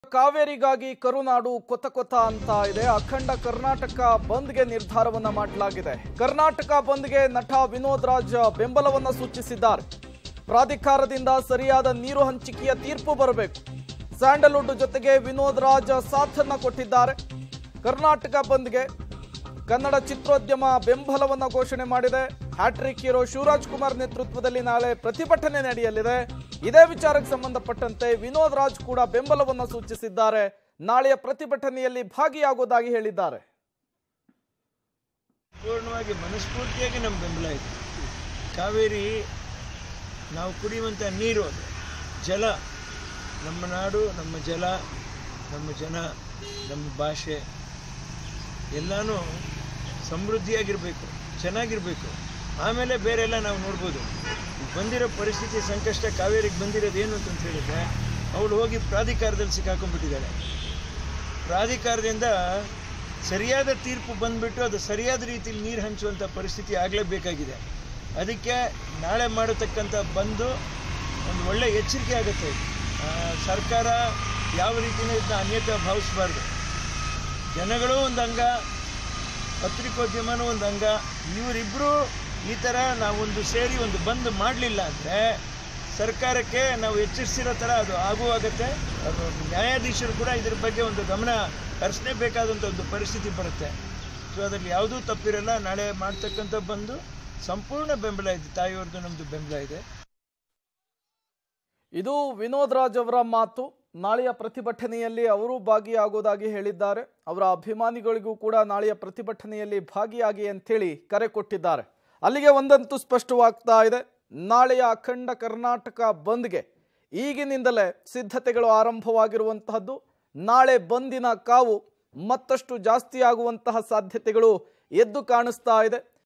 ಕಾವೇರಿಗಾಗಿ ಕರುನಾಡು ಕೊತ ಕೊತ ಅಂತ ಇದೆ ಅಖಂಡ ಕರ್ನಾಟಕ ಬಂದ್ಗೆ ನಿರ್ಧಾರವನ್ನ ಮಾಡಲಾಗಿದೆ ಕರ್ನಾಟಕ ಬಂದ್ಗೆ ನಟ ವಿನೋದ್ ರಾಜ್ ಬೆಂಬಲವನ್ನ ಸೂಚಿಸಿದ್ದಾರೆ ಪ್ರಾಧಿಕಾರದಿಂದ ಸರಿಯಾದ ನೀರು ಹಂಚಿಕೆಯ ತೀರ್ಪು ಬರಬೇಕು ಸ್ಯಾಂಡಲ್ವುಡ್ ಜೊತೆಗೆ ವಿನೋದ್ ರಾಜ್ ಸಾಥನ್ನ ಕೊಟ್ಟಿದ್ದಾರೆ ಕರ್ನಾಟಕ ಬಂದ್ಗೆ ಕನ್ನಡ ಚಿತ್ರೋದ್ಯಮ ಬೆಂಬಲವನ್ನ ಘೋಷಣೆ ಮಾಡಿದೆ ಹ್ಯಾಟ್ರಿಕ್ ಹೀರೋ ಶಿವರಾಜ್ ಕುಮಾರ್ ನೇತೃತ್ವದಲ್ಲಿ ನಾಳೆ ಪ್ರತಿಭಟನೆ ನಡೆಯಲಿದೆ ಇದೇ ವಿಚಾರಕ್ಕೆ ಸಂಬಂಧಪಟ್ಟಂತೆ ವಿನೋದ್ ರಾಜ್ ಕೂಡ ಬೆಂಬಲವನ್ನ ಸೂಚಿಸಿದ್ದಾರೆ ನಾಳೆಯ ಪ್ರತಿಭಟನೆಯಲ್ಲಿ ಭಾಗಿಯಾಗುವುದಾಗಿ ಹೇಳಿದ್ದಾರೆ ಪೂರ್ಣವಾಗಿ ಮನಸ್ಫೂರ್ತಿಯಾಗಿ ನಮ್ಮ ಬೆಂಬಲ ಇದೆ ಕಾವೇರಿ ನಾವು ಕುಡಿಯುವಂಥ ನೀರು ಅದು ಜಲ ನಮ್ಮ ನಾಡು ನಮ್ಮ ಜಲ ನಮ್ಮ ಜನ ನಮ್ಮ ಭಾಷೆ ಎಲ್ಲನೂ ಸಮೃದ್ಧಿಯಾಗಿರಬೇಕು ಚೆನ್ನಾಗಿರಬೇಕು ಆಮೇಲೆ ಬೇರೆ ಎಲ್ಲ ನಾವು ನೋಡ್ಬೋದು ಈಗ ಬಂದಿರೋ ಪರಿಸ್ಥಿತಿ ಸಂಕಷ್ಟ ಕಾವೇರಿಗೆ ಬಂದಿರೋದು ಏನು ಅಂತ ಹೇಳಿದ್ರೆ ಅವಳು ಹೋಗಿ ಪ್ರಾಧಿಕಾರದಲ್ಲಿ ಸಿಕ್ಕಾಕೊಂಡ್ಬಿಟ್ಟಿದ್ದಾಳೆ ಪ್ರಾಧಿಕಾರದಿಂದ ಸರಿಯಾದ ತೀರ್ಪು ಬಂದ್ಬಿಟ್ಟು ಅದು ಸರಿಯಾದ ರೀತಿಯಲ್ಲಿ ನೀರು ಹಂಚುವಂಥ ಪರಿಸ್ಥಿತಿ ಆಗಲೇಬೇಕಾಗಿದೆ ಅದಕ್ಕೆ ನಾಳೆ ಮಾಡತಕ್ಕಂಥ ಬಂದು ಒಂದು ಒಳ್ಳೆ ಎಚ್ಚರಿಕೆ ಆಗುತ್ತೆ ಇದು. ಆ, ಸರ್ಕಾರ ಯಾವ ರೀತಿಯೂ ಇದನ್ನ ಅನ್ಯತಾ ಭಾವಿಸಬಾರ್ದು ಜನಗಳು ಒಂದು ಅಂಗ ಪತ್ರಿಕೋದ್ಯಮನೂ ಒಂದು ಅಂಗ ಇವರಿಬ್ಬರು ಈ ಥರ ನಾವೊಂದು ಸೇರಿ ಒಂದು ಬಂದ್ ಮಾಡಲಿಲ್ಲ ಅಂದರೆ ಸರ್ಕಾರಕ್ಕೆ ನಾವು ಎಚ್ಚರಿಸಿರೋ ಥರ ಅದು ಆಗುವಾಗತ್ತೆ ಅದು ನ್ಯಾಯಾಧೀಶರು ಕೂಡ ಇದ್ರ ಬಗ್ಗೆ ಒಂದು ಗಮನ ಹರಿಸಲೇಬೇಕಾದಂಥ ಒಂದು ಪರಿಸ್ಥಿತಿ ಬರುತ್ತೆ ಸೊ ಅದರಲ್ಲಿ ಯಾವುದೂ ತಪ್ಪಿರಲ್ಲ ನಾಳೆ ಮಾಡ್ತಕ್ಕಂಥ ಬಂದು ಸಂಪೂರ್ಣ ಬೆಂಬಲ ಇದೆ ತಾಯಿಯವ್ರದ್ದು ನಮ್ಮದು ಬೆಂಬಲ ಇದೆ ಇದು ವಿನೋದ್ ರಾಜ್ ಅವರ ಮಾತು ನಾಳೆಯ ಪ್ರತಿಭಟನೆಯಲ್ಲಿ ಅವರು ಭಾಗಿಯಾಗುವುದಾಗಿ ಹೇಳಿದ್ದಾರೆ ಅವರ ಅಭಿಮಾನಿಗಳಿಗೂ ಕೂಡ ನಾಳೆಯ ಪ್ರತಿಭಟನೆಯಲ್ಲಿ ಭಾಗಿಯಾಗಿ ಅಂತೇಳಿ ಕರೆ ಕೊಟ್ಟಿದ್ದಾರೆ ಅಲ್ಲಿಗೆ ಒಂದಂತೂ ಸ್ಪಷ್ಟವಾಗ್ತಾ ಇದೆ ನಾಳೆಯ ಅಖಂಡ ಕರ್ನಾಟಕ ಬಂದ್ಗೆ ಈಗಿನಿಂದಲೇ ಸಿದ್ಧತೆಗಳು ಆರಂಭವಾಗಿರುವಂತಹದ್ದು ನಾಳೆ ಬಂದಿನ ಕಾವು ಮತ್ತಷ್ಟು ಜಾಸ್ತಿ ಆಗುವಂತಹ ಸಾಧ್ಯತೆಗಳು ಎದ್ದು ಕಾಣಿಸ್ತಾ ಇದೆ